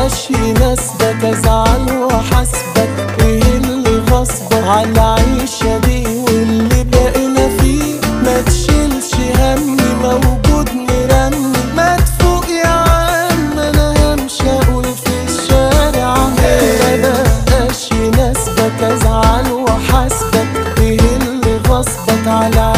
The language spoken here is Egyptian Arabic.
بقاش يناسبك ازعل واحاسبك ايه اللي غصبك على العيشة دي واللي بقينا فيه ما تشيلش همي موجود مرمي ما تفوق يا عم انا همشي اقول في الشارع ما بقاش يناسبك ازعل واحاسبك ايه اللي غصبك على